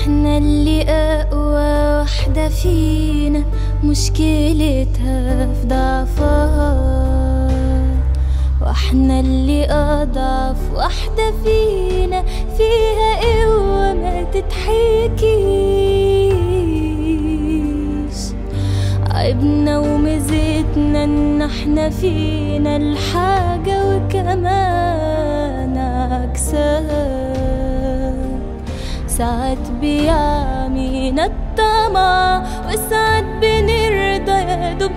احنا اللي اقوى وحدة فينا مشكلتها في ضعفها واحنا اللي اضعف وحدة فينا فيها قوة ما تتحكيش عيبنا وميزتنا ان احنا فينا الحاجة وكمان عكسها ساعات بيعمينا الطمع وساعات بنرضى يا دوب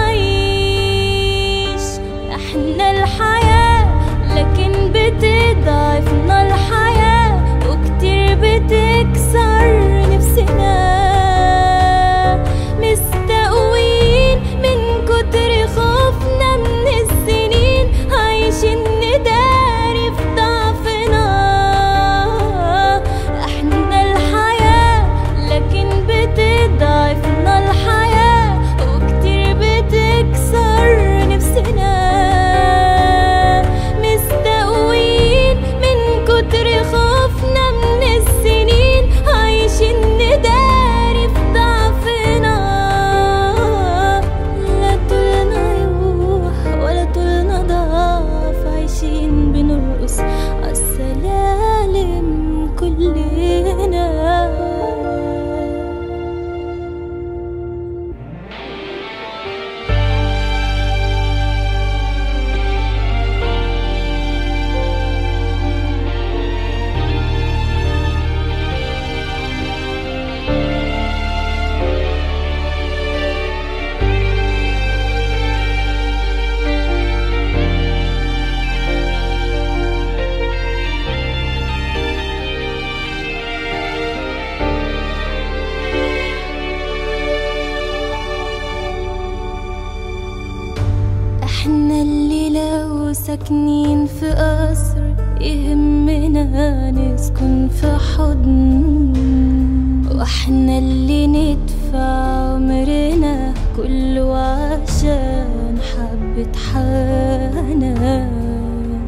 نعيش احنا الحياة لكن بتضعفنا الحياة وكتير بتكسر نفسنا مستقوين من كتر خوفنا من السنين عايشين نداري في ضعفنا احنا الحياة لكن بتضعفنا الحياة وكتير بتكسر نفسنا مستقوين من كتر خوفنا من السنين عايشين نداري في ضعفنا لا طولنا يروح ولا طولنا ضعف عايشين بنرقص عالسلالم كلنا احنا اللي لو ساكنين في قصر يهمنا نسكن في حضن واحنا اللي ندفع عمرنا كله عشان حبة حنان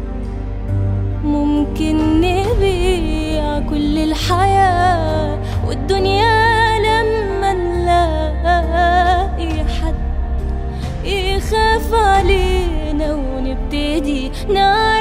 ممكن نبيع كل الحياة والدنيا لما نلاقي حد يخاف علينا ونبتدي نعرف